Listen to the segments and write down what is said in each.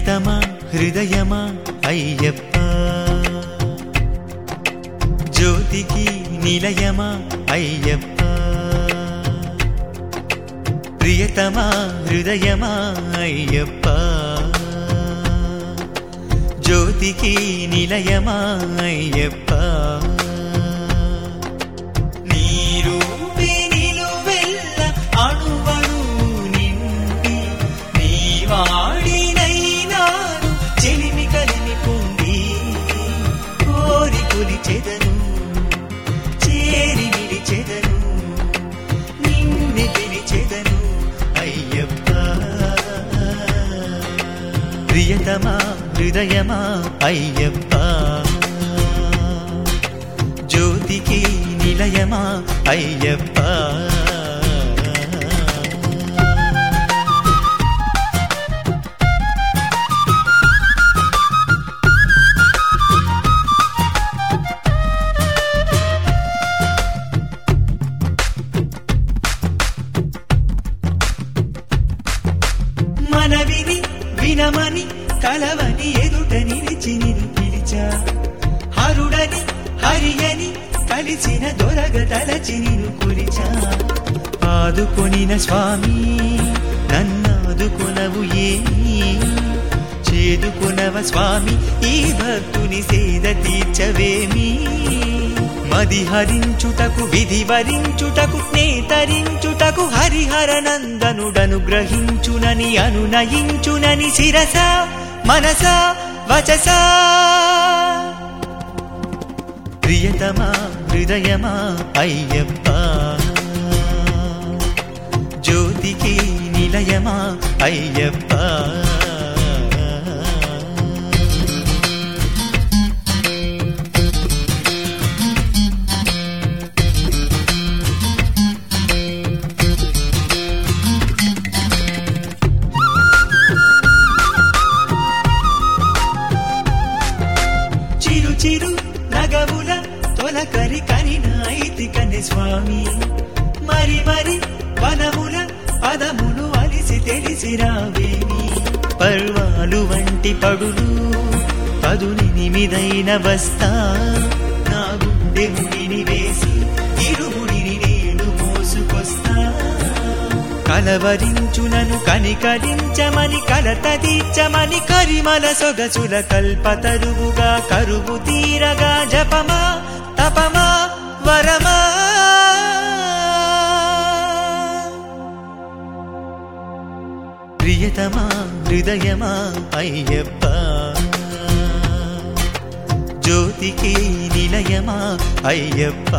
ప్రియతమా హృదయమా అయ్యప్ప జ్యోతికి నిలయమా అయ్యప్ప ప్రియతమా హృదయమా అయ్యప్ప జ్యోతికి నిలయమా అయ్యప్ప నీ రూపే నిలువెల్ల అణువణు నిండి నీ వాడినైనాను చెలిమి కలిమి పొంది కోరి కొలిచెదను చేరి నిలిచెదను నిన్ను పిలిచెదను అయ్యప్ప ప్రియతమా హృదయమా అయ్యప్ప జ్యోతికి నిలయమా అయ్యప్ప మనవిని వినమని కలవని ఎదుట నిలిచి నిన్ను పిలిచా హరుడని హరియని కలిసిన దొరగ తలచి నిన్ను కొలిచా ఆదుకొనిన స్వామి నన్నాదుకొనవు ఏమి చేదుకొనవ స్వామి ఈ భక్తుని సేద తీర్చవేమి మది హరించుటకు విధి వరించుటకు నేతరించుటకు హరిహర నందనుడను గ్రహించునని అనునయించునని శిరస మనస వచస ప్రియతమా హృదయమా అయ్యప్ప జ్యోతికి నిలయమా అయ్యప్ప చిరు చిరు నగవుల తొలకరి కనిన ఐతి కన్నె స్వామి మరి మరి వనముల పదములు అలిసి తెలిసి రావేమి పర్వాలు వంటి పడులు పదునిమిదైన వస్తా నా గుండె ముడిని వేసి ఇరుముడిని నేను మోసుకొస్తా కలవరించునను కనికరించమని కలత తీర్చమని కరిమల సొగసుల కల్పతరువుగా కరువు తీరగా జపమా తపమా వరమా ప్రియతమా హృదయమా అయ్యప్ప జ్యోతికి నిలయమా అయ్యప్ప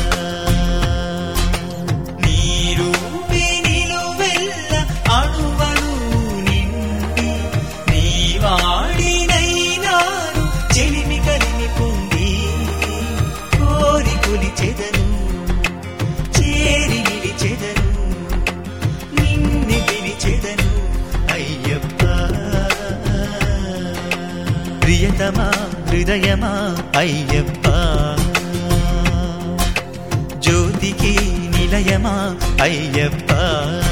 నీ రూపే నిలువెల్ల అణువణు నిండి నీ వాడినైనాను చెలిమి కలిమి పొంది కోరి కొలిచెదను చేరి నిలిచెదను నిన్ను పిలిచెదను అయ్యప్ప ప్రియతమా హృదయమా అయ్యప్ప జ్యోతికి నిలయమా అయ్యప్ప